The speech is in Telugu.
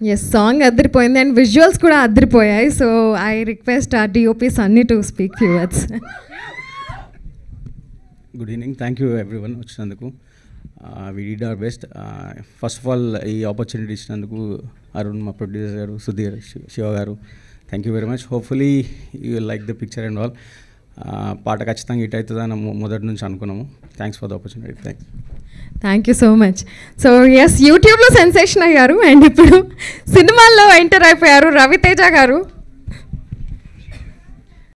ఎస్ సాంగ్ అద్దరిపోయింది అండ్ విజువల్స్ కూడా అద్దరిపోయాయి so I request our DOP Sunny to speak few words good evening thank you everyone వచ్చినందుకు we did our best first of all ఈ ఆపర్చునిటీ ఇచ్చినందుకు అరుణ్ మా ప్రొడ్యూసర్ గారు సుధీర్ శి- Shiva garu thank you very much hopefully you like the picture and all పాట ఖచ్చితంగా హిట్ అవుతుందని మొ- మొదటి నుంచి అనుకున్నాము thanks for the opportunity thanks thank you so much so yes యూట్యూబ్లో సెన్సేషన్ అయ్యారు అండ్ ఇప్పుడు సినిమాల్లో ఎంటర్ అయిపోయారు రవితేజ గారు